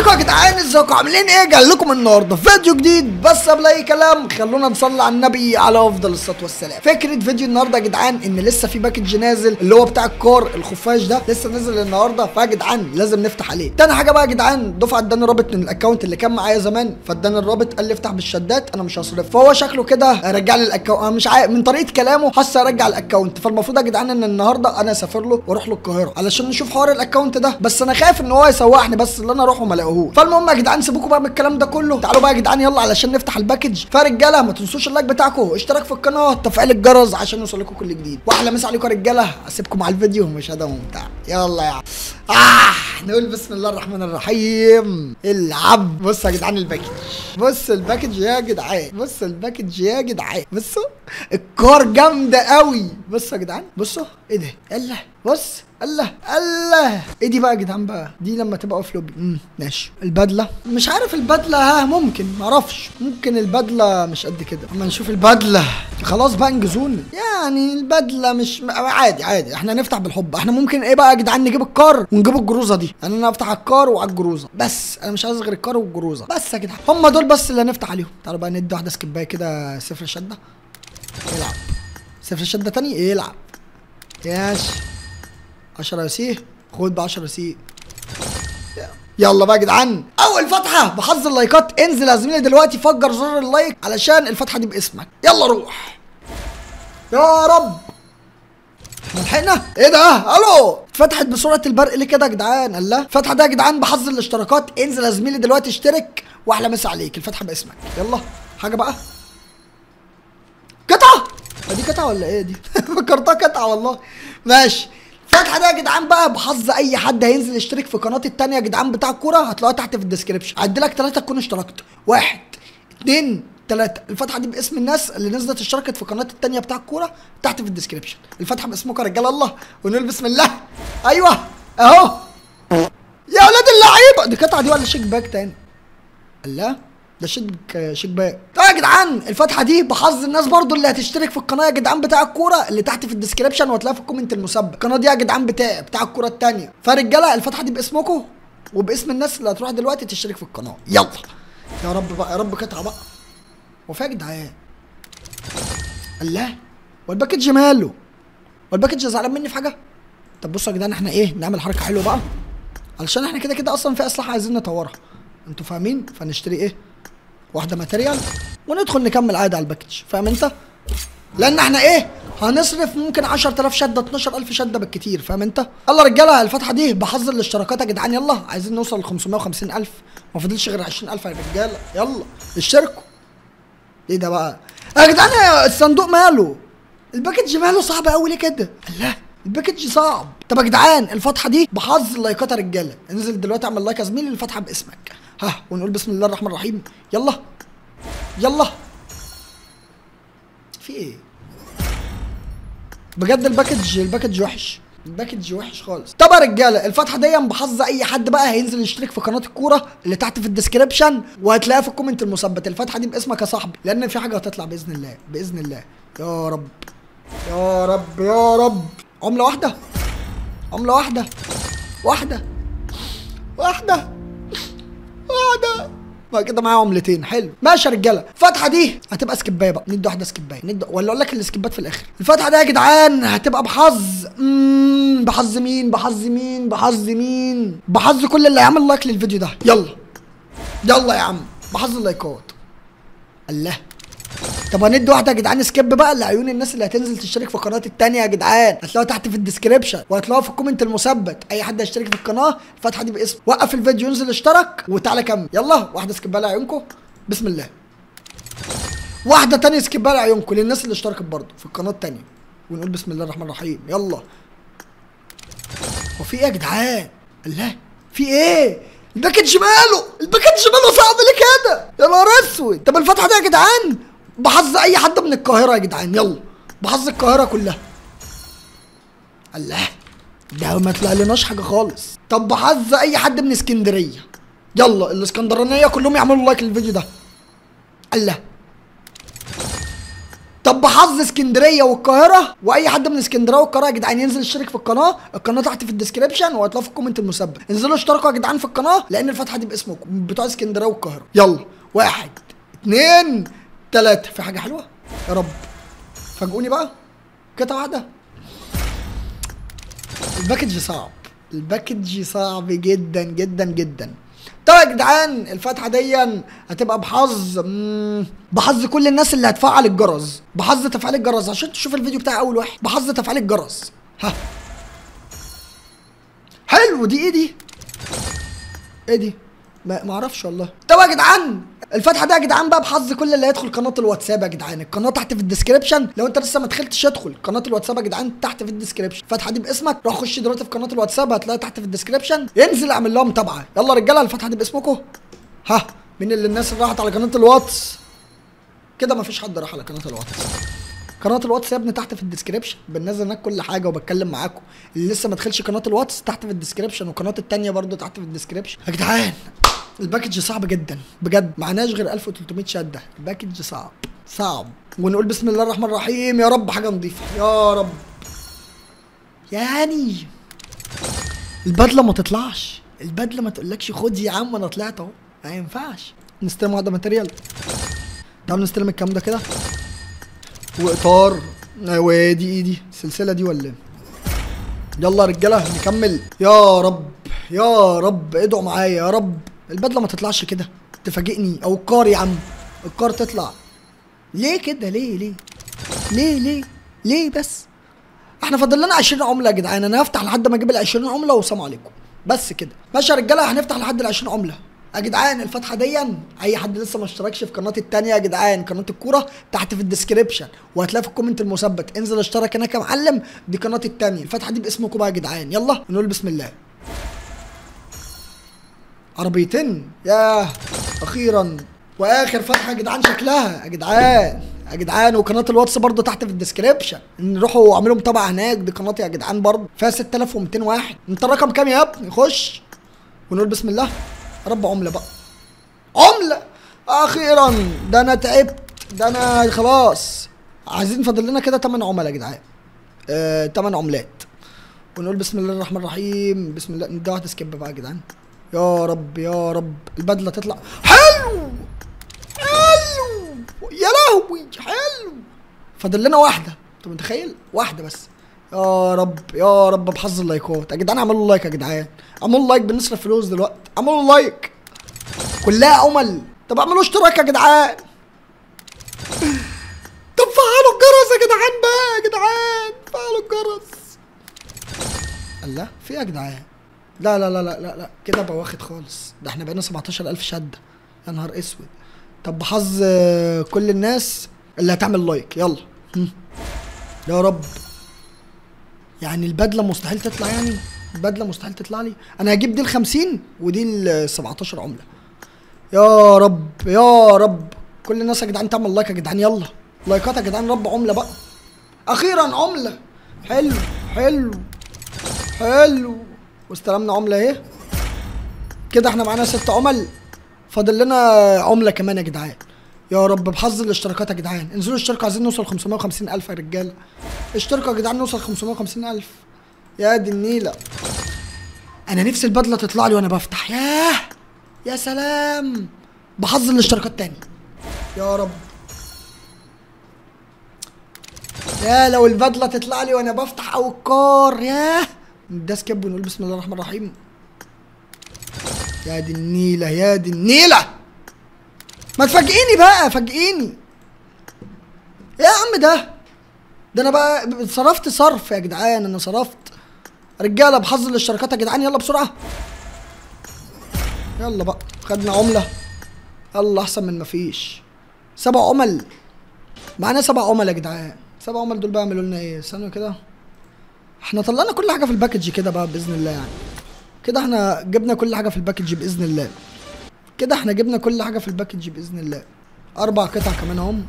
يا جدعان ازيكم عاملين ايه جاي لكم النهارده فيديو جديد بس قبل اي كلام خلونا نصلي على النبي على افضل الصلاه والسلام فكره فيديو النهارده يا جدعان ان لسه في باكج نازل اللي هو بتاع الكار الخفاش ده لسه نازل النهارده فيا جدعان لازم نفتح عليه تاني حاجه بقى يا جدعان دفعه اداني رابط من الاكونت اللي كان معايا زمان فاداني الرابط قال لي افتح بالشدات انا مش هصرف فهو شكله كده رجع لي الاكونت انا مش عارف من طريقه كلامه حاسس ارجع الاكونت فالمفروض يا جدعان ان النهارده انا اسافر له واروح له القاهره علشان نشوف حوار الاكونت ده بس انا خايف ان هو يسوحني بس اللي انا اروح وما الاقيهوش فالمهم يا جدعان سيبوكوا بقى من الكلام ده كله تعالوا بقى يا جدعان يلا علشان نفتح الباكج فرجاله ما تنسوش اللايك بتاعكم اشتراك في القناه تفعيل الجرس عشان يوصل لكم كل جديد واحلى مسا عليكم يا رجاله اسيبكم على الفيديو مشاهده ممتعه يلا يا عم آه نقول بسم الله الرحمن الرحيم العب بص يا جدعان الباكج بص الباكج يا جدعان بص الباكج يا جدعان بصوا الكار جامده قوي بصوا يا جدعان بصوا ايه ده الله بص الله الله ايه دي بقى يا جدعان بقى دي لما تبقى اوف لوبي امم ماشي البدله مش عارف البدله ها ممكن معرفش ممكن البدله مش قد كده اما نشوف البدله خلاص بقى انجزوني يعني البدله مش عادي عادي احنا نفتح بالحب احنا ممكن ايه بقى يا جدعان نجيب الكار ونجيب الجروزه دي يعني انا افتح على الكار وعلى الجروزه بس انا مش عايز غير الكار والجروزه بس يا جدعان هم دول بس اللي هنفتح عليهم تعالوا بقى ندي واحده سكيبايه كده صفر شده يلعب صفر شده تاني يلعب ماشي 10 سي خد ب 10 سي يلا بقى يا جدعان اول فتحه بحظ اللايكات انزل يا زميلي دلوقتي فجر زر اللايك علشان الفتحه دي باسمك يلا روح يا رب احنا لحقنا ايه ده الو فتحت بسرعه البرق ليه كده يا جدعان الله الفتحه ده يا جدعان بحظ الاشتراكات انزل يا زميلي دلوقتي اشترك واحلى مسا عليك الفتحه باسمك يلا حاجه بقى قطعه دي قطعه ولا ايه دي فكرتها قطعه والله ماشي الفتحه ده يا جدعان بقى بحظ اي حد هينزل يشترك في قناتي التانية يا جدعان بتاع الكوره هتلاقوها تحت في الديسكربشن هدي لك ثلاثه تكون اشتركت واحد اتنين تلاتة الفتحة دي باسم الناس اللي نزلت اشتركت في قناتي التانية بتاع الكورة تحت في الديسكربشن الفتحة باسمكم يا رجال الله ونقول بسم الله ايوه اهو يا ولاد اللعيبة دي قطعة دي ولا شيك باك تاني الله ده شيك شيك باك طيب يا جدعان الفتحه دي بحظ الناس برضو اللي هتشترك في القناه يا جدعان بتاع الكوره اللي تحت في الديسكربشن وهتلاقيها في الكومنت المسبق القناه دي يا جدعان بتاع بتاع الكوره الثانيه فرجاله الفتحه دي باسمكم وباسم الناس اللي هتروح دلوقتي تشترك في القناه يلا يا رب بقى يا رب قطعه بقى هو فيها يا جدعان الله والباكج ماله والباكج زعلان مني في حاجه طب بصوا يا جدعان احنا ايه نعمل حركه حلوه بقى علشان احنا كده كده اصلا في اسلحه عايزين نطورها انتوا فاهمين فنشتري ايه واحده ماتيريال وندخل نكمل عادي على الباكج فاهم انت لان احنا ايه هنصرف ممكن 10000 شده 12000 شده بالكتير فاهم انت يلا رجاله الفتحه دي بحظ الاشتراكات يا جدعان يلا عايزين نوصل ل 550000 ما فاضلش غير 20000 يا رجاله يلا اشتركوا ايه ده بقى يا جدعان الصندوق ماله الباكج ماله صعب قوي ليه كده الله الباكج صعب طب يا جدعان الفتحه دي بحظ اللايكات يا رجاله انزل دلوقتي اعمل لايك يا زميلي الفتحه باسمك ها ونقول بسم الله الرحمن الرحيم يلا يلا في ايه بجد الباكج الباكج وحش الباكج وحش خالص طب يا رجاله الفتحه دي بحظ اي حد بقى هينزل يشترك في قناه الكوره اللي تحت في الديسكربشن وهتلاقيها في الكومنت المثبت الفتحه دي باسمك يا صاحبي لان في حاجه هتطلع باذن الله باذن الله يا رب يا رب يا رب عمله واحده عمله واحده واحده واحده واحده بقى كده معايا عملتين حلو ماشي يا رجاله الفتحه دي هتبقى سكبايه بقى ندي واحده سكبايه ندي ولا اقول لك السكبات في الاخر الفتحه دي يا جدعان هتبقى بحظ امم بحظ مين بحظ مين بحظ مين بحظ كل اللي هيعمل لايك للفيديو ده يلا يلا يا عم بحظ اللايكات الله طب هندي واحده يا جدعان سكيب بقى لعيون الناس اللي هتنزل تشترك في قناتي التانية يا جدعان هتلاقوها تحت في الديسكربشن وهتلاقوها في الكومنت المثبت اي حد هيشترك في القناه الفتحه دي باسم وقف الفيديو انزل اشترك وتعالى كمل يلا واحده سكيب لعيونكم بسم الله واحده تانية سكيب لعيونكم للناس اللي اشتركت برضه في القناه التانية ونقول بسم الله الرحمن الرحيم يلا هو في ايه يا جدعان الله في ايه الباكج ماله الباكج ماله صعب ليه كده يا نهار اسود طب الفتحه دي يا جدعان بحظ اي حد من القاهره يا جدعان يلا بحظ القاهره كلها الله ده ما طلع لناش حاجه خالص طب بحظ اي حد من اسكندريه يلا الاسكندرانيه كلهم يعملوا لايك للفيديو ده الله طب بحظ اسكندريه والقاهره واي حد من اسكندريه والقاهره يا جدعان ينزل يشترك في القناه القناه تحت في الديسكربشن وهتلاقوا في الكومنت المثبت انزلوا اشتركوا يا جدعان في القناه لان الفتحه دي باسمكم بتوع اسكندريه والقاهره يلا واحد اتنين تلاته في حاجه حلوه يا رب فاجئوني بقى قطعه واحده الباكج صعب الباكج صعب جدا جدا جدا طيب يا جدعان الفتحه دي هتبقى بحظ مم، بحظ كل الناس اللي هتفعل الجرس بحظ تفعيل الجرس عشان تشوف الفيديو بتاع اول واحد بحظ تفعيل الجرس ها حلو دي ايه دي ايه دي ما ما اعرفش والله طب يا جدعان الفتحه دي يا جدعان بقى بحظ كل اللي هيدخل قناه الواتساب يا جدعان القناه تحت في الديسكربشن لو انت لسه ما دخلتش ادخل قناه الواتساب يا جدعان تحت في الديسكربشن الفتحه دي باسمك روح خش دلوقتي في قناه الواتساب هتلاقيها تحت في الديسكربشن انزل اعمل لها متابعه يلا يا رجاله الفتحه دي باسمكم ها مين اللي الناس اللي راحت على قناه الواتس كده ما فيش حد راح على قناه الواتس قناه الواتس يا ابني تحت في الديسكربشن بننزل هناك كل حاجه وبتكلم معاكم اللي لسه ما دخلش قناه الواتس تحت في الديسكربشن والقناه التانية برضو تحت في الديسكربشن يا جدعان الباكج صعب جدا بجد معناش غير 1300 شده الباكج صعب صعب ونقول بسم الله الرحمن الرحيم يا رب حاجه نظيفه يا رب يعني البدله ما تطلعش البدله ما تقولكش خد يا عم انا طلعت اهو ما ينفعش نستلم واحده ماتيريال تعالوا نستلم الكلام ده كده واطار ودي ايه دي السلسله دي ولا ايه يلا يا رجاله نكمل يا رب يا رب ادعوا معايا يا رب البدله ما تطلعش كده تفاجئني او الكار يا عم الكار تطلع ليه كده ليه ليه ليه ليه ليه بس احنا فاضل لنا 20 عمله يا جدعان انا هفتح لحد ما اجيب ال 20 عمله والسلام عليكم بس كده ماشي يا رجاله هنفتح لحد ال 20 عمله يا جدعان الفتحه دي اي حد لسه ما اشتركش في قناتي التانية يا جدعان قناه الكوره تحت في الديسكريبشن وهتلاقي في الكومنت المثبت انزل اشترك هناك يا معلم دي قناتي التانية الفتحه دي باسمكم بقى يا جدعان يلا نقول بسم الله عربيتين ياه اخيرا واخر فتحه يا جدعان شكلها يا جدعان يا جدعان وقناه الواتس برضه تحت في الديسكريبشن نروحوا اعملوا متابعه هناك دي قناتي يا جدعان برضه فيها 6200 واحد انت الرقم كام يا ابني خش ونقول بسم الله يا رب عمله بقى عمله اخيرا ده انا تعبت ده انا خلاص عايزين فاضل لنا كده 8 عملاء يا جدعان آه 8 عملات ونقول بسم الله الرحمن الرحيم بسم الله ده واحده سكيب بقى يا جدعان يا رب يا رب البدله تطلع حلو حلو يا لهوي حلو فاضل لنا واحده انت متخيل واحده بس يا رب يا رب بحظ اللايكات يا جدعان اعملوا لايك يا جدعان اعملوا لايك بنصرف فلوس دلوقتي اعملوا لايك كلها عمل طب اعملوا اشتراك يا جدعان طب فعلوا الجرس يا جدعان بقى يا جدعان فعلوا الجرس الله في ايه يا جدعان لا لا لا لا لا لا كده بقى واخد خالص ده احنا بقينا 17000 شده يا نهار اسود طب بحظ آه، كل الناس اللي هتعمل لايك يلا هم. يا رب يعني البدله مستحيل تطلع يعني البدله مستحيل تطلع لي انا هجيب دي ال 50 ودي ال 17 عمله يا رب يا رب كل الناس يا جدعان تعمل لايك يا جدعان يلا لايكات يا جدعان رب عمله بقى اخيرا عمله حلو حلو حلو واستلمنا عمله اهي كده احنا معانا ست عمل فاضل لنا عمله كمان يا جدعان يا رب بحظ الاشتراكات يا جدعان انزلوا اشتركوا عايزين نوصل 550 الف يا رجاله اشتركوا يا جدعان نوصل 550 الف يا دي النيله انا نفسي البدله تطلع لي وانا بفتح ياه يا سلام بحظ الاشتراكات تاني يا رب يا لو البدله تطلع لي وانا بفتح او الكار ياه ده سكيب ونقول بسم الله الرحمن الرحيم يا دي النيله يا دي النيله ما تفاجئيني بقى فاجئيني إيه يا عم ده ده انا بقى صرفت صرف يا جدعان انا صرفت رجاله بحظ الاشتراكات يا جدعان يلا بسرعه يلا بقى خدنا عمله يلا احسن من مفيش سبع عمل معانا سبع عمل يا جدعان سبع عمل دول بقى يعملوا لنا ايه ثانيه كده احنا طلعنا كل حاجه في الباكج كده بقى باذن الله يعني كده احنا جبنا كل حاجه في الباكج باذن الله كده احنا جبنا كل حاجه في الباكج باذن الله اربع قطع كمان اهم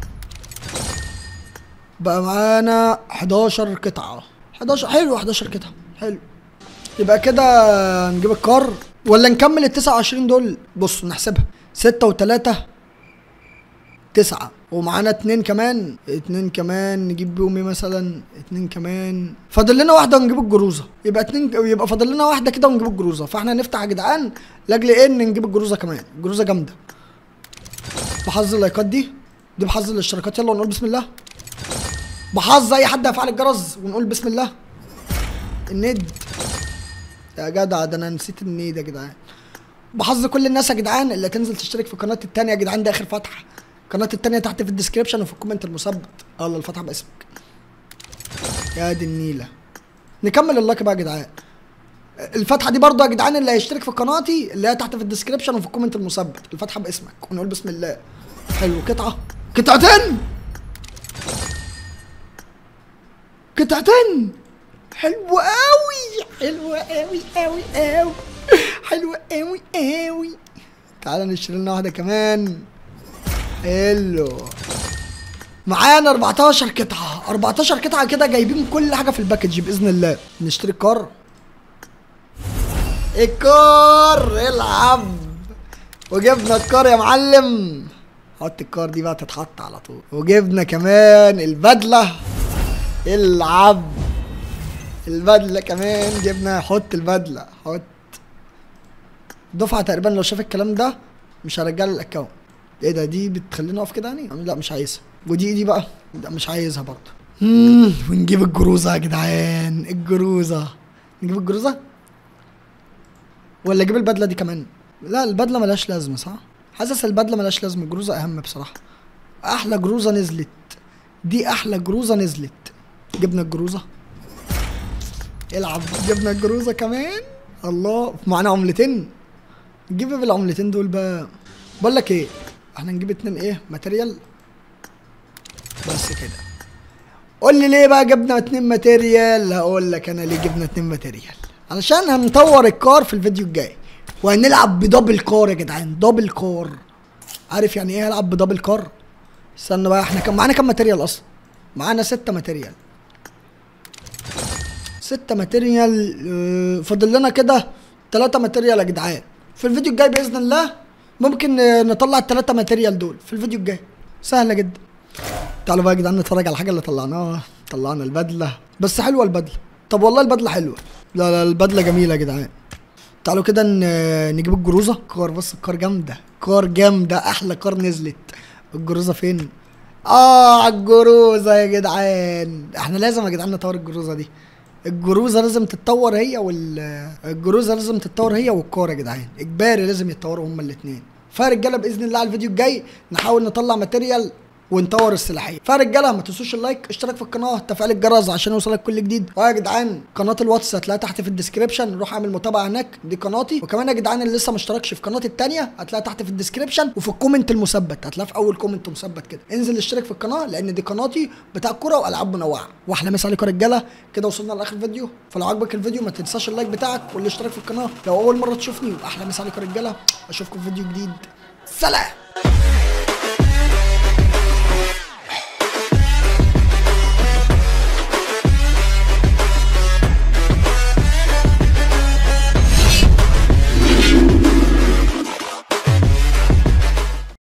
بقى معانا 11 قطعه 11 حلو 11 قطعه حلو يبقى كده نجيب الكار ولا نكمل ال 29 دول بصوا نحسبها 6 و3 9 ومعانا اتنين كمان اتنين كمان نجيب بيهم ايه مثلا اتنين كمان فاضل لنا واحده ونجيب الجروزه يبقى اتنين يبقى فاضل لنا واحده كده ونجيب الجروزه فاحنا نفتح يا جدعان لاجل ايه ان نجيب الجروزه كمان الجروزه جامده بحظ اللايكات دي دي بحظ الاشتراكات يلا ونقول بسم الله بحظ اي حد هيفعل الجرس ونقول بسم الله الند يا جدع ده انا نسيت النيد يا جدعان بحظ كل الناس يا جدعان اللي تنزل تشترك في القناه التانية يا جدعان ده اخر فتحه القناه التانية تحت في الديسكربشن وفي الكومنت المثبت الله الفتحه باسمك يا دي النيله نكمل اللايك بقى يا جدعان الفتحه دي برضه يا جدعان اللي هيشترك في قناتي اللي هي تحت في الديسكربشن وفي الكومنت المثبت الفتحه باسمك ونقول بسم الله حلو قطعه قطعتين قطعتين حلو قوي حلو قوي قوي قوي حلو قوي قوي تعالى نشتري لنا واحده كمان حلو معانا 14 قطعه 14 قطعه كده جايبين كل حاجه في الباكج باذن الله نشتري الكار الكار العب وجبنا الكار يا معلم حط الكار دي بقى تتحط على طول وجبنا كمان البدله العب البدله كمان جبنا حط البدله حط دفعه تقريبا لو شاف الكلام ده مش هرجع لي الاكونت ايه ده دي بتخليني اقف كده يعني لا مش عايزها ودي دي بقى لا مش عايزها برضه امم ونجيب الجروزه يا جدعان الجروزه نجيب الجروزه ولا اجيب البدله دي كمان لا البدله ملهاش لازمه صح حاسس البدله ملهاش لازمه الجروزه اهم بصراحه احلى جروزه نزلت دي احلى جروزه نزلت جبنا الجروزه العب جبنا الجروزه كمان الله معانا عملتين نجيب ايه بالعملتين دول بقى بقول لك ايه احنا نجيب اتنين ايه ماتيريال بس كده قول لي ليه بقى جبنا اتنين ماتيريال هقول لك انا ليه جبنا اتنين ماتيريال علشان هنطور الكار في الفيديو الجاي وهنلعب بدبل كار يا جدعان دبل كار عارف يعني ايه هلعب بدبل كار استنى بقى احنا كان معانا كام ماتيريال اصلا معانا ستة ماتيريال ستة ماتيريال اه، فاضل لنا كده تلاتة ماتيريال يا جدعان في الفيديو الجاي باذن الله ممكن اه، نطلع التلاتة ماتيريال دول في الفيديو الجاي سهلة جدا تعالوا بقى يا جدعان نتفرج على الحاجة اللي طلعناها طلعنا البدلة بس حلوة البدلة طب والله البدلة حلوة لا لا البدلة جميلة يا جدعان تعالوا كده ن- نجيب الجروزة كار بص الكار جامدة كار جامدة أحلى كار نزلت الجروزة فين؟ آه الجروزة يا جدعان احنا لازم يا جدعان نطور الجروزة دي الجروزة لازم تتطور هي وال الجروزة لازم تتطور هي والكار يا جدعان إجباري لازم يتطوروا هما الاتنين فرجالة بإذن الله على الفيديو الجاي نحاول نطلع ماتيريال ونطور السلاحيه فرجاله ما تنسوش اللايك اشترك في القناه تفعيل الجرس عشان يوصلك كل جديد ويا جدعان قناه الواتس هتلاقيها تحت في الديسكربشن روح اعمل متابعه هناك دي قناتي وكمان يا جدعان اللي لسه ما اشتركش في قناتي التانية هتلاقيها تحت في الديسكربشن وفي الكومنت المثبت هتلاقيها في اول كومنت مثبت كده انزل اشترك في القناه لان دي قناتي بتاع كوره والعاب منوعه واحلى مسا عليكم يا رجاله كده وصلنا لاخر الفيديو فلو عجبك الفيديو ما تنساش اللايك بتاعك والاشتراك في القناه لو اول مره تشوفني واحلى مسا عليكم يا رجاله اشوفكم في فيديو جديد سلام